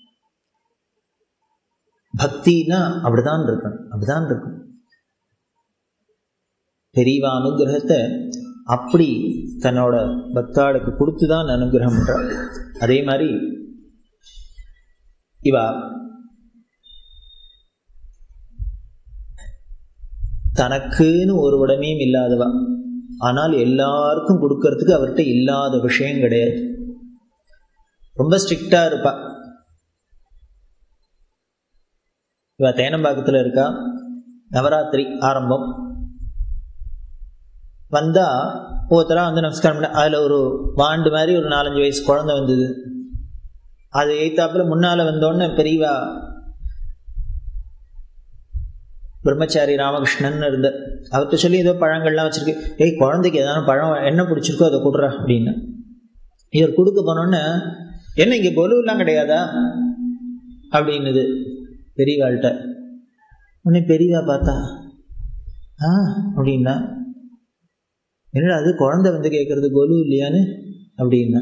A: பக்தினா அப்படிதான் இருக்கணும் அப்படிதான் இருக்கும் பெரியவா அனுகிரகத்தை அப்படி தன்னோட பக்தாளுக்கு கொடுத்து தான் அனுகிரகம் பண்றாள் அதே மாதிரி இவா தனக்குன்னு ஒரு உடமையும் இல்லாதவா ஆனால் எல்லாருக்கும் கொடுக்கறதுக்கு அவர்கிட்ட இல்லாத விஷயம் கிடையாது ரொம்ப ஸ்ட்ரிக்டா இருப்பா இவ தேனம்பாக்கத்தில் இருக்கா நவராத்திரி ஆரம்பம் வந்தா ஒருத்தரா வந்து நமஸ்காரம் பண்ண அதில் ஒரு வாண்டு மாதிரி ஒரு நாலஞ்சு வயசு குழந்தை வந்தது அது எய்த்தாப்புல முன்னால வந்தோடனே பெரியவா பிரம்மச்சாரி ராமகிருஷ்ணன் இருந்த அவர்கிட்ட சொல்லி ஏதோ பழங்கள்லாம் வச்சிருக்கு ஏய் குழந்தைக்கு ஏதாவது பழம் என்ன பிடிச்சிருக்கோ அதை கொடுறா அப்படின்னு இவர் கொடுக்க போனோன்னு என்ன இங்கே கொலுவெல்லாம் கிடையாதா அப்படின்னுது பெரியவாள்கிட்ட உடனே பெரியவா பார்த்தா ஆ அப்படின்னா என்னடா அது குழந்தை வந்து கேட்கறது கொலு இல்லையான்னு அப்படின்னா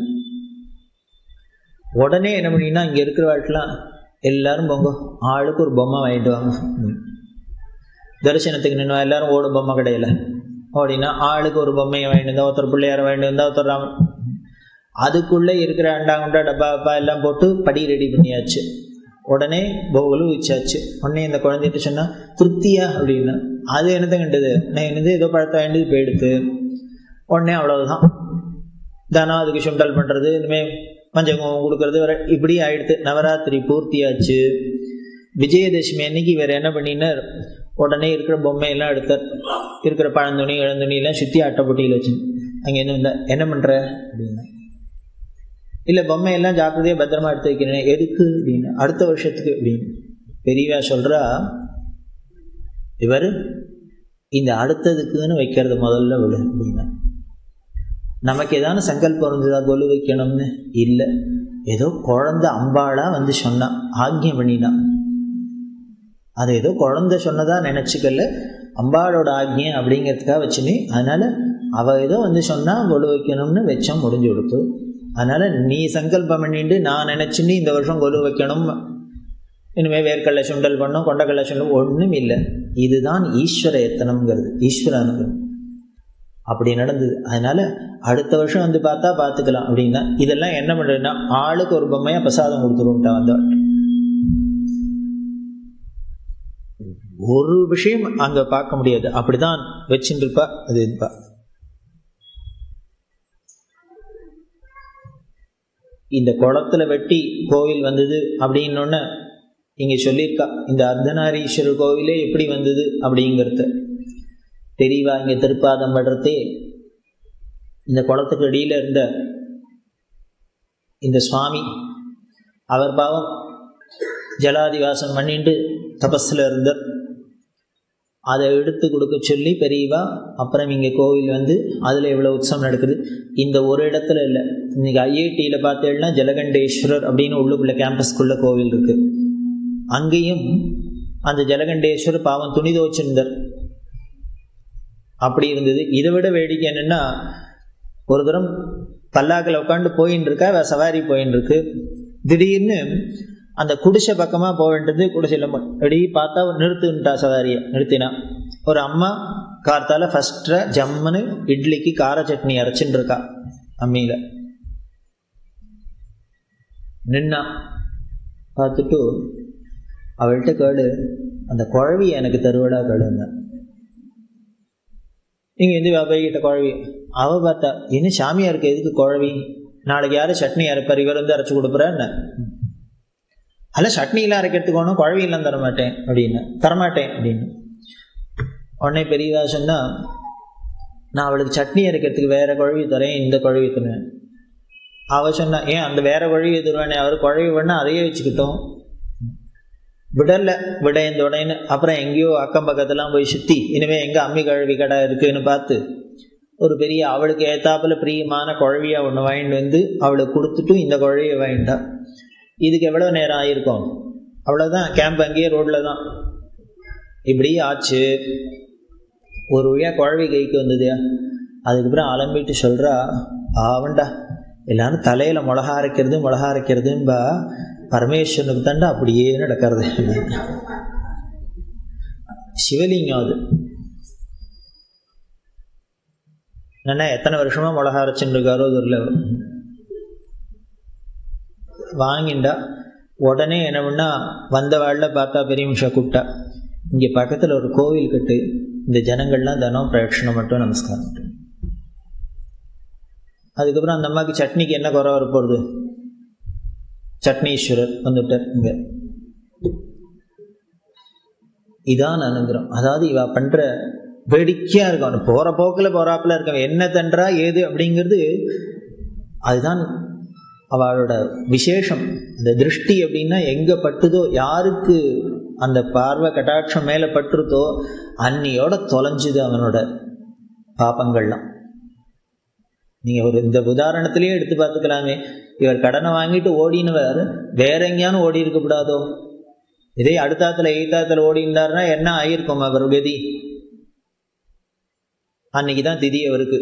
A: உடனே என்ன பண்ணினா இங்கே இருக்கிற வாழ்க்கெலாம் எல்லாரும் போங்க ஆளுக்கு ஒரு பொம்மை வாங்கிட்டு வாங்க தரிசனத்துக்கு நின்று எல்லாரும் ஓடும் பொம்மை கிடையில அப்படின்னா ஆளுக்கு ஒரு பொம்மையை வாங்கிட்டு வந்தா ஒருத்தர் பிள்ளையார வாங்கிட்டு வந்தா ஒருத்தர் ராமன் அதுக்குள்ளே இருக்கிற அண்டாங்குண்டா டப்பா அப்பா எல்லாம் போட்டு படி ரெடி பண்ணியாச்சு உடனே பவுலு வச்சாச்சு உடனே இந்த குழந்தைகிட்ட சொன்னா திருப்தியா அப்படின்னா அது என்னது கண்டது நான் என்னது ஏதோ பழத்தை வாங்கிட்டு போயிடுத்து உடனே அவ்வளவுதான் தானம் அதுக்கு சுண்டல் பண்ணுறது இனிமேல் மஞ்சள் குங்குமம் கொடுக்கறது வர இப்படி ஆயிடுத்து நவராத்திரி பூர்த்தியாச்சு விஜயதசமி அன்னைக்கு வேற என்ன பண்ணினார் உடனே இருக்கிற பொம்மையெல்லாம் எடுத்தார் இருக்கிற பழந்துணி இளந்துணியெல்லாம் சுற்றி அட்டைப்பொட்டியில் வச்சு அங்கே என்ன இல்லை என்ன பண்ணுற அப்படின்னு இல்லை பொம்மையெல்லாம் ஜாக்கிரதையாக பத்திரமா எடுத்து வைக்கிறேன் எதுக்கு அப்படின்னு அடுத்த வருஷத்துக்கு அப்படின்னு பெரியவா சொல்கிறா இவர் இந்த அடுத்ததுக்குன்னு வைக்கிறது முதல்ல விடு அப்படின்னா நமக்கு ஏதாவது சங்கல்பம் இருந்ததா கொலு வைக்கணும்னு இல்லை ஏதோ குழந்த அம்பாளா வந்து சொன்னான் ஆக்யம் பண்ணினான் அது ஏதோ குழந்தை சொன்னதா நினச்சிக்கல அம்பாளோட ஆக்யம் அப்படிங்கிறதுக்காக வச்சுனே அதனால அவ ஏதோ வந்து சொன்னா கொலு வைக்கணும்னு வச்சோம் முடிஞ்சு கொடுத்து அதனால நீ சங்கல்பம் பண்ணிட்டு நான் நினைச்சுன்னு இந்த வருஷம் கொலு வைக்கணும் இனிமேல் வேர்க்கடலை சுண்டல் பண்ணும் கொண்டக்கடலை சுண்டல் ஒன்றும் இல்லை இதுதான் ஈஸ்வர எத்தனம்ங்கிறது ஈஸ்வர அனுகிரகம் அப்படி நடந்தது அதனால அடுத்த வருஷம் வந்து பார்த்தா பார்த்துக்கலாம் அப்படின்னா இதெல்லாம் என்ன பண்ணுறதுன்னா ஆளுக்கு ஒரு பொம்மையாக பிரசாதம் கொடுத்துருவோம்ட்டா வந்தவன் ஒரு விஷயம் அங்கே பார்க்க முடியாது அப்படிதான் வச்சுட்டு இருப்பா அது இருப்பா இந்த குளத்துல வெட்டி கோவில் வந்தது அப்படின்னொன்னு இங்க சொல்லியிருக்கா இந்த அர்த்தநாரீஸ்வரர் கோவிலே எப்படி வந்தது அப்படிங்கிறத தெரியவா இங்க திருப்பாதம் படுறதே இந்த குளத்துக்கு அடியில இருந்த இந்த சுவாமி அவர் பாவம் ஜலாதிவாசம் பண்ணிட்டு தபஸில் இருந்தார் அதை எடுத்து கொடுக்க சொல்லி பெரியவா அப்புறம் இங்கே கோவில் வந்து அதில் எவ்வளோ உற்சவம் நடக்குது இந்த ஒரு இடத்துல இல்லை இன்னைக்கு ஐஐடியில் பார்த்தேன்னா ஜலகண்டேஸ்வரர் அப்படின்னு உள்ளுக்குள்ள கேம்பஸ்க்குள்ள கோவில் இருக்கு அங்கேயும் அந்த ஜலகண்டேஸ்வரர் பாவம் துணி துவச்சிருந்தார் அப்படி இருந்தது இதை விட வேடிக்கை என்னென்னா ஒரு தரம் பல்லாக்கில் உட்காந்து போயின்னு இருக்கா அவ சவாரி போயின்னு இருக்கு திடீர்னு அந்த குடிசை பக்கமாக போக வேண்டியது குடிசையில் அப்படி பார்த்தா நிறுத்துன்ட்டா சவாரியை நிறுத்தினா ஒரு அம்மா கார்த்தால ஃபஸ்ட்டு ஜம்முன்னு இட்லிக்கு கார சட்னி அரைச்சின்னு இருக்கா அம்மியில் நின்னா பார்த்துட்டு அவள்கிட்ட கேடு அந்த குழவி எனக்கு தருவடா கேடுங்க இங்கே வந்து வியாபாரிகிட்ட குழவி அவ பார்த்தா என்ன சாமியாருக்கு எதுக்கு குழவி நாளைக்கு யாரும் சட்னி அரைப்பார் இவர் வந்து அரைச்சி கொடுப்புறா என்ன அல்ல சட்னிலாம் அரைக்கிறதுக்கு ஒன்றும் குழவியெல்லாம் தரமாட்டேன் அப்படின்னு தரமாட்டேன் அப்படின்னு உடனே பெரியதா சொன்னா நான் அவளுக்கு சட்னி அரைக்கிறதுக்கு வேற குழவி தரேன் இந்த குழவி தரேன் அவ சொன்னா ஏன் அந்த வேற குழவி தருவானே அவர் குழவி வேணா அதையே வச்சுக்கிட்டோம் விடல விடையந்த உடையன்னு அப்புறம் எங்கேயோ அக்கம் பக்கத்தெல்லாம் போய் சுற்றி இனிமே எங்கே அம்மி கழுவி கடை இருக்குன்னு பார்த்து ஒரு பெரிய அவளுக்கு ஏத்தாப்புல பிரியமான குழவியா ஒன்று வாங்கிட்டு வந்து அவளுக்கு கொடுத்துட்டு இந்த குழவியை வாங்கிட்டா இதுக்கு எவ்வளோ நேரம் ஆயிருக்கும் அவ்வளோதான் கேம்ப் அங்கேயே ரோட்டில் தான் இப்படி ஆச்சு ஒரு வழியாக குழவி கைக்கு வந்ததுயா அதுக்கப்புறம் அலம்பிட்டு சொல்கிறா ஆவண்டா எல்லாரும் தலையில் மிளகா அரைக்கிறது மிளகா அரைக்கிறதும்பா பரமேஸ்வரனுக்கு தாண்டா அப்படியே நடக்கிறது சிவலிங்கம் அது என்ன எத்தனை வருஷமா மிளகா அரைச்சுட்டு இருக்காரோ தெரியல வாங்கிண்டா உடனே என்ன பண்ணா வந்த வாழில் பார்த்தா பெரிய நிமிஷம் கூப்பிட்டா இங்கே பக்கத்தில் ஒரு கோவில் கட்டு இந்த ஜனங்கள்லாம் தினம் பிரதட்சணம் மட்டும் நமஸ்காரம் மட்டும் அதுக்கப்புறம் அந்த அம்மாவுக்கு சட்னிக்கு என்ன குறை வர போகிறது சட்னீஸ்வரர் வந்துட்டார் இங்க இதான் அனுகிரம் அதாவது இவ பண்ற வேடிக்கையா இருக்கும் போற போக்கில் போறாப்புல இருக்க என்ன தன்றா ஏது அப்படிங்கிறது அதுதான் அவளோட விசேஷம் அந்த திருஷ்டி அப்படின்னா எங்க பட்டுதோ யாருக்கு அந்த பார்வை கட்டாட்சம் மேல பட்டுருதோ அன்னியோட தொலைஞ்சுது அவனோட பாப்பங்கள்லாம் நீங்க ஒரு இந்த உதாரணத்திலேயே எடுத்து பார்த்துக்கலாமே இவர் கடனை வாங்கிட்டு ஓடினவர் வேற எங்கேயானு ஓடி இருக்கக்கூடாதோ இதே அடுத்தாத்துல எய்தாத்துல ஓடி இருந்தாருன்னா என்ன ஆயிருக்கும் அவர் கதி அன்னைக்கு தான் திதி அவருக்கு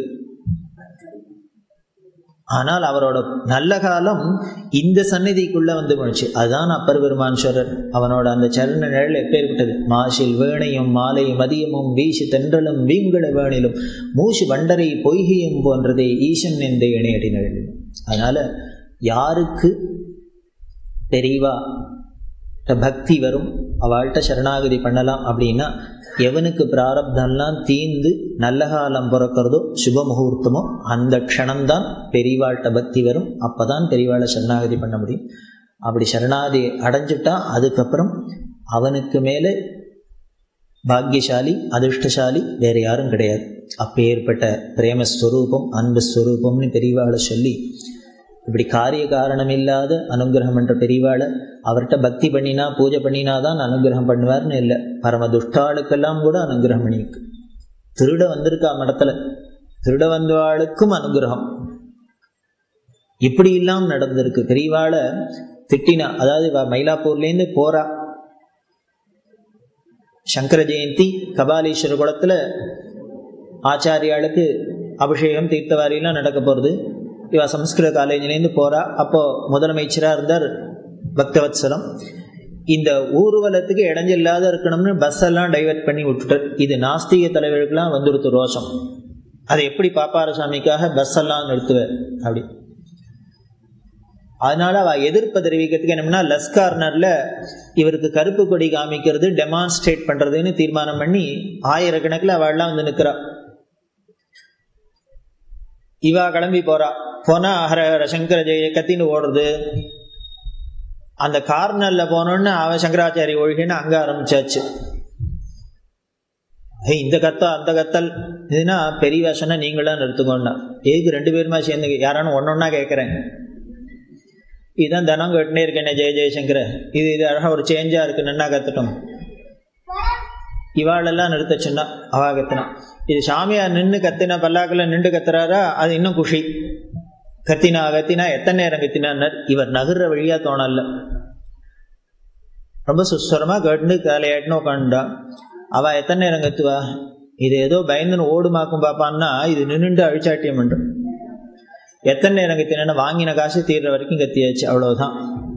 A: ஆனால் அவரோட நல்ல காலம் இந்த சந்நிதிக்குள்ள வந்து போச்சு அதுதான் அப்பர் பெருமான்ஸ்வரர் அவனோட அந்த சரண நிழல் எப்பேற்பட்டது மாசில் வேணையும் மாலையும் மதியமும் வீசு தென்றலும் வீங்குள வேணிலும் மூச்சு வண்டரை பொய்கையும் போன்றதே ஈசன் எந்த இணையடி நிழலில் அதனால யாருக்கு தெரியவா பக்தி வரும் அவள்கிட்ட சரணாகதி பண்ணலாம் அப்படின்னா எவனுக்கு பிராரப்தம்லாம் தீந்து நல்ல காலம் பிறக்கிறதோ சுப முகூர்த்தமோ அந்த க்ஷணம்தான் பெரியவாழ்கிட்ட பக்தி வரும் அப்பதான் பெரியவாளை சரணாகதி பண்ண முடியும் அப்படி சரணாகதி அடைஞ்சிட்டா அதுக்கப்புறம் அவனுக்கு மேலே பாக்கியசாலி அதிர்ஷ்டசாலி வேற யாரும் கிடையாது அப்பேற்பட்ட பிரேமஸ்வரூபம் அன்பு ஸ்வரூபம்னு பெரியவாளை சொல்லி இப்படி காரிய காரணம் இல்லாத அனுகிரகம் என்ற பெரியவாளை அவர்கிட்ட பக்தி பண்ணினா பூஜை பண்ணினா தான் அனுகிரகம் பண்ணுவார்னு இல்லை பரம துஷ்டாளுக்கெல்லாம் கூட அனுகிரகம் பண்ணியிருக்கு திருட வந்திருக்கா மடத்துல திருட வந்தவாளுக்கும் அனுகிரகம் இப்படி இல்லாம நடந்திருக்கு பெரியவாளை திட்டினா அதாவது மயிலாப்பூர்லேருந்து போறா சங்கர ஜெயந்தி கபாலீஸ்வர குளத்துல ஆச்சாரியாளுக்கு அபிஷேகம் தீர்த்தவாரியெல்லாம் நடக்க போகிறது இவ சமஸ்கிருத காலேஜ்லேருந்து போகிறா அப்போ முதலமைச்சராக இருந்தார் பக்தவத்சலம் இந்த ஊர்வலத்துக்கு இடைஞ்சில்லாத இருக்கணும்னு பஸ் எல்லாம் டைவெர்ட் பண்ணி விட்டுட்டார் இது நாஸ்திக தலைவர்களுக்கெல்லாம் வந்துடுத்து ரோஷம் அதை எப்படி பாப்பாரசாமிக்காக பஸ் எல்லாம் நிறுத்துவார் அப்படி அதனால அவ எதிர்ப்பு தெரிவிக்கிறதுக்கு என்னம்னா லஸ் கார்னர்ல இவருக்கு கருப்பு கொடி காமிக்கிறது டெமான்ஸ்ட்ரேட் பண்றதுன்னு தீர்மானம் பண்ணி ஆயிரக்கணக்கில் அவள்லாம் வந்து நிற்கிறா இவா கிளம்பி போறா போனா ஹர ஹர சங்கர ஜெய கத்தின்னு ஓடுறது அந்த கார்னர்ல போனோன்னு அவன் சங்கராச்சாரி ஒழுகின்னு அங்க ஆரம்பிச்சாச்சு ஏய் இந்த கத்தா அந்த கத்தல் இதுனா பெரிய வேஷம்னா நீங்களாம் நிறுத்துக்கோன்னா எதுக்கு ரெண்டு பேருமா சேர்ந்து யாரானு ஒன்னொன்னா கேட்குறேன் இதுதான் தினம் கேட்டுனே இருக்கேனே ஜெய ஜெயசங்கர இது இது அழகா ஒரு சேஞ்சா இருக்கு நன்னா கத்துட்டோம் இவாளெல்லாம் நிறுத்த சொன்னா அவா கத்துனா இது சாமியார் நின்று கத்தினா பல்லாக்கில் நின்று கத்துறாரா அது இன்னும் குஷி கத்தினா கத்தினா எத்தனை நேரம் கத்தினார் இவர் நகர்ற வழியா தோணல ரொம்ப சுஸ்வரமா கேட்டு காலையாட்டுன்னு உட்காந்துட்டா அவ எத்தனை நேரம் கத்துவா இது ஏதோ பயந்துன்னு ஓடுமாக்கும் பாப்பான்னா இது நின்றுண்டு அழிச்சாட்டியம் பண்ற எத்தனை நேரம் கத்தினா வாங்கின காசு தீர்ற வரைக்கும் கத்தியாச்சு அவ்வளவுதான்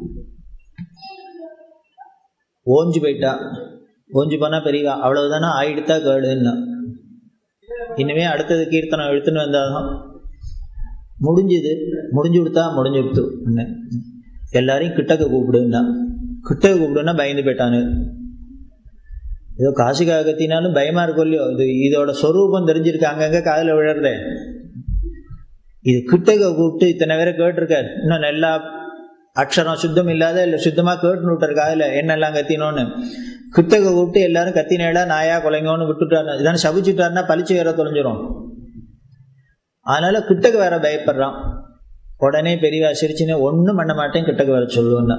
A: ஓஞ்சு போயிட்டா ஓஞ்சு போனா பெரியவா அவ்வளவுதானா ஆயிடுத்தா கேடுன்னா இனிமே அடுத்தது கீர்த்தனம் எடுத்துன்னு வந்தாதான் முடிஞ்சுது முடிஞ்சு கொடுத்தா முடிஞ்சு கொடுத்து எல்லாரையும் கிட்டக்க கூப்பிடுன்னா கிட்டக்க கூப்பிடுன்னா பயந்து போயிட்டானு ஏதோ காசுக்காக கத்தினாலும் பயமா இருக்கும் இல்லையோ இது இதோட சொரூபம் தெரிஞ்சிருக்கு அங்கங்க காதில் விழறதே இது கிட்டக்க கூப்பிட்டு இத்தனை பேரை கேட்டிருக்காரு இன்னும் நல்லா அக்ஷரம் சுத்தம் இல்லாத இல்லை சுத்தமாக கேட்டுன்னு விட்டாரு காதில் என்னெல்லாம் கத்தினோன்னு கிட்டக்க கூப்பிட்டு எல்லாரும் கத்தினேடா நாயா கொலைங்கன்னு விட்டுட்டாரு இதான சபிச்சுட்டாருன்னா பளிச்சு வேற தொலைஞ்சிரும் அதனால கிட்டக்கு வேற பயப்படுறான் உடனே பெரியவா சிரிச்சுன்னு ஒன்றும் பண்ண மாட்டேன் கிட்டக்கு வர சொல்லுவேன்னா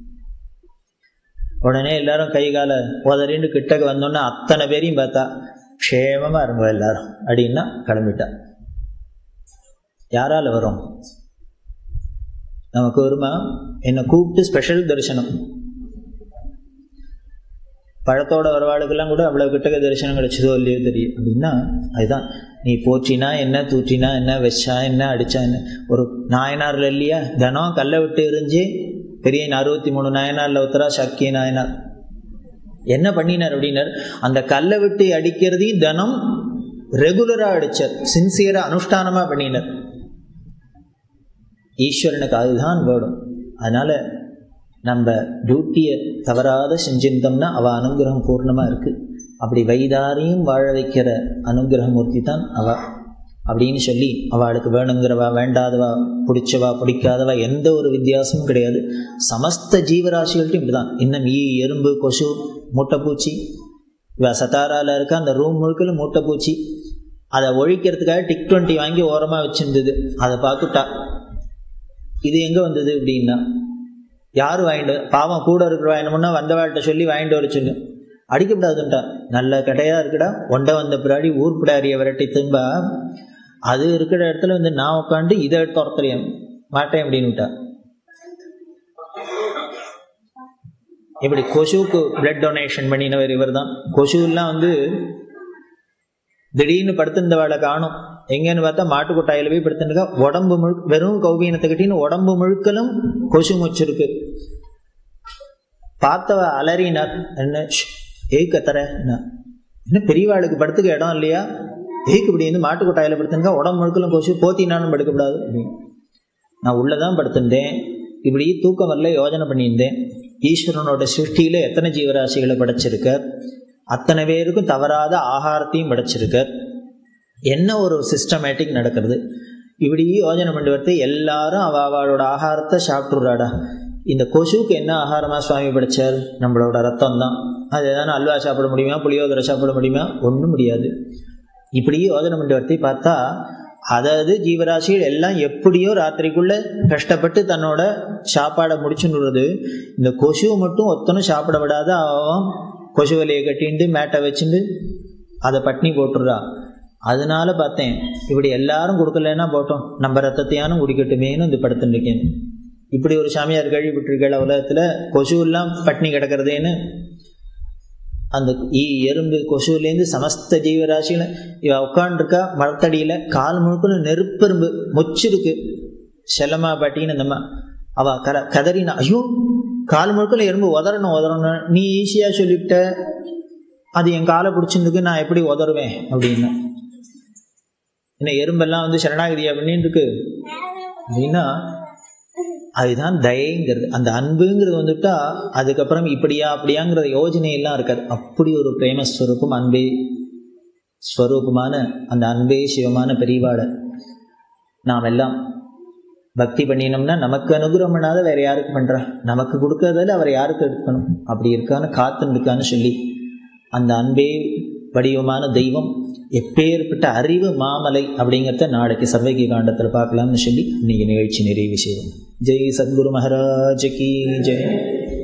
A: உடனே எல்லாரும் கை கால உதறின்னு கிட்டக்கு வந்தோன்னா அத்தனை பேரையும் பார்த்தா க்ஷேமமா இருங்க எல்லாரும் அப்படின்னா கிளம்பிட்டா யாரால வரும் நமக்கு வருமா என்னை கூப்பிட்டு ஸ்பெஷல் தரிசனம் பழத்தோட வரவாளுக்கெல்லாம் கூட அவ்வளவு கிட்டக்க தரிசனம் கிடைச்சதோ இல்லையோ தெரியும் அப்படின்னா அதுதான் நீ போற்றினா என்ன தூற்றினா என்ன வச்சா என்ன அடிச்சா என்ன ஒரு நாயனார்ல இல்லையா தினம் கல்லை விட்டு எரிஞ்சு பெரிய அறுபத்தி மூணு நாயனார்ல ஒருத்தரா சக்கிய நாயனார் என்ன பண்ணினார் அப்படின்னார் அந்த கல்லை விட்டு அடிக்கிறதையும் தினம் ரெகுலரா அடிச்சார் சின்சியரா அனுஷ்டானமா பண்ணினார் ஈஸ்வரனுக்கு அதுதான் வேணும் அதனால நம்ம டியூட்டியை தவறாத செஞ்சிருந்தோம்னா அவ அனுகிரகம் பூர்ணமா இருக்கு அப்படி வைதாரையும் வாழ வைக்கிற அனுகிரகமூர்த்தி தான் அவ அப்படின்னு சொல்லி அவளுக்கு வேணுங்கிறவா வேண்டாதவா பிடிச்சவா பிடிக்காதவா எந்த ஒரு வித்தியாசமும் கிடையாது சமஸ்த ஜீவராசிகள்ட்டும் இப்படிதான் இன்னும் ஈ எறும்பு கொசு மூட்டைப்பூச்சி இவ சத்தாரால இருக்க அந்த ரூம் முழுக்கல மூட்டைப்பூச்சி அதை ஒழிக்கிறதுக்காக டிக் டுவெண்ட்டி வாங்கி ஓரமாக வச்சிருந்தது அதை பார்த்துட்டா இது எங்கே வந்தது அப்படின்னா யாரும் வாங்கிட்டு பாவம் கூட இருக்கிற வாங்கினோம்னா வந்தவாழ்கிட்ட சொல்லி வாங்கிட்டு வர சொல்லு அடிக்கப்படாதுன்ட்டா நல்ல கடையா இருக்குடா ஒண்டை வந்த பின்னாடி ஊர் பிடாரிய விரட்டி திரும்ப அது இருக்கிற இடத்துல வந்து நான் உட்காந்து இதை எடுத்து ஒருத்தரையும் மாட்டேன் அப்படின்னு விட்டா இப்படி கொசுவுக்கு பிளட் டொனேஷன் பண்ணினவர் இவர் தான் கொசுவெல்லாம் வந்து திடீர்னு படுத்திருந்தவாளை காணும் எங்கன்னு பார்த்தா மாட்டு கொட்டாயில போய் படுத்துருக்கா உடம்பு முழு வெறும் கௌபீனத்தை கட்டின்னு உடம்பு முழுக்கலும் கொசு முச்சிருக்கு பார்த்தவ அலறினார் என்ன ஏய் கத்தர என்ன பெரியவாளுக்கு படுத்துக்க இடம் இல்லையா ஏய்க்கு இப்படி வந்து மாட்டு கொட்டாயில படுத்துருக்கா உடம்பு முழுக்கலும் கொசு போத்தினாலும் படுக்கக்கூடாது அப்படின்னு நான் உள்ளதான் படுத்திருந்தேன் இப்படி தூக்கம் வரல யோஜனை பண்ணியிருந்தேன் ஈஸ்வரனோட சிருஷ்டியில எத்தனை ஜீவராசிகளை படைச்சிருக்கார் அத்தனை பேருக்கும் தவறாத ஆகாரத்தையும் படைச்சிருக்கார் என்ன ஒரு சிஸ்டமேட்டிக் நடக்கிறது இப்படி யோஜனை பண்ணி வரது எல்லாரும் அவ அவளோட ஆகாரத்தை சாப்பிட்டுறாடா இந்த கொசுவுக்கு என்ன ஆகாரமா சுவாமி படைச்சார் நம்மளோட ரத்தம் தான் அது எதாவது அல்வா சாப்பிட முடியுமா புளியோதரை சாப்பிட முடியுமா ஒன்றும் முடியாது இப்படி யோஜனை பண்ணி வரத்தை பார்த்தா அதாவது ஜீவராசிகள் எல்லாம் எப்படியோ ராத்திரிக்குள்ள கஷ்டப்பட்டு தன்னோட சாப்பாடை முடிச்சுன்னுறது இந்த கொசுவை மட்டும் ஒத்தனும் சாப்பிட விடாத அவன் கொசு வலையை கட்டிண்டு மேட்டை வச்சுட்டு அதை பட்னி போட்டுடுறா அதனால பார்த்தேன் இப்படி எல்லாரும் கொடுக்கலன்னா போட்டோம் நம்ம ரத்தத்தையானும் குடிக்கட்டுமேனு இந்த படுத்துருக்கேன் இப்படி ஒரு சாமியார் கழிவுபட்டிருக்க உலகத்தில் கொசு எல்லாம் பட்னி கிடக்கிறதேன்னு அந்த ஈ எறும்பு கொசுலேருந்து சமஸ்த ஜீவராசியில் இவ உட்காண்டிருக்கா மரத்தடியில் கால் முழுக்க நெருப்பெரும்பு மொச்சிருக்கு செல்லம்மா பாட்டின்னு அந்தம்மா அவ கர கதறினா ஐயோ கால் முழுக்கல எறும்பு உதறணும் உதறணும் நீ ஈஸியாக சொல்லிவிட்ட அது என் காலை பிடிச்சிருக்கு நான் எப்படி உதறுவேன் அப்படின்னு என்ன எறும்பெல்லாம் வந்து சரணாகதியா பண்ணிட்டு இருக்கு அப்படின்னா அதுதான் தயங்கிறது அந்த அன்புங்கிறது வந்துட்டா அதுக்கப்புறம் இப்படியா அப்படியாங்கிற யோஜனை எல்லாம் இருக்காது அப்படி ஒரு பிரேமஸ்வரூபம் அன்பே ஸ்வரூபமான அந்த அன்பே சிவமான பெரியவாளை நாம் எல்லாம் பக்தி பண்ணினோம்னா நமக்கு அனுகிரகம் பண்ணாத வேற யாருக்கு பண்றா நமக்கு கொடுக்கறதில் அவர் யாருக்கு எடுக்கணும் அப்படி இருக்கான்னு காத்து இருக்கான்னு சொல்லி அந்த அன்பே வடிவமான தெய்வம் எப்பேற்பட்ட அறிவு மாமலை அப்படிங்கிறத நாளைக்கு சர்வகி காண்டத்தில் பார்க்கலாம்னு சொல்லி இன்னைக்கு நிகழ்ச்சி நிறைவு செய்வோம் ஜெய் சத்குரு மகாராஜ் கி ஜெய்